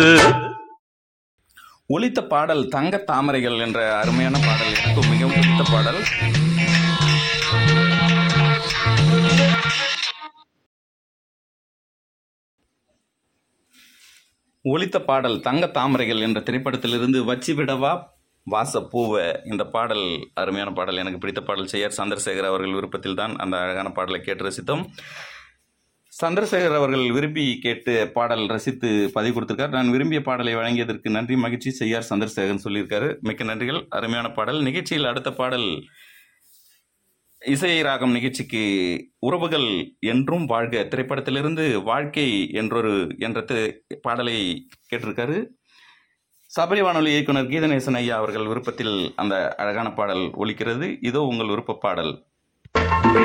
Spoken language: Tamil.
ஒலித்த பாடல் தங்க தாமரைகள் என்ற அருமையான பாடல் எனக்கு மிகவும் பிடித்த பாடல் ஒலித்த பாடல் தங்க தாமரைகள் என்ற திரைப்படத்திலிருந்து வச்சு விடவா வாசப்பூவ இந்த பாடல் அருமையான பாடல் எனக்கு பிடித்த பாடல் செய்யார் சந்திரசேகர் அவர்கள் விருப்பத்தில் தான் அந்த அழகான பாடலை கேட்டு ரசித்தோம் சந்திரசேகர் அவர்கள் விரும்பி கேட்டு பாடல் ரசித்து பதிவு கொடுத்திருக்கார் நான் விரும்பிய பாடலை வழங்கியதற்கு நன்றி மகிழ்ச்சி செய்யார் சந்திரசேகரன் சொல்லியிருக்காரு மிக்க நன்றிகள் அருமையான பாடல் நிகழ்ச்சியில் அடுத்த பாடல் இசை ராகம் நிகழ்ச்சிக்கு உறவுகள் என்றும் வாழ்க திரைப்படத்திலிருந்து வாழ்க்கை என்றொரு என்ற தி- பாடலை கேட்டிருக்காரு சபரி வானொலி இயக்குனர் கீதநேசன் ஐயா அவர்கள் விருப்பத்தில் அந்த அழகான பாடல் ஒலிக்கிறது இதோ உங்கள் விருப்ப பாடல்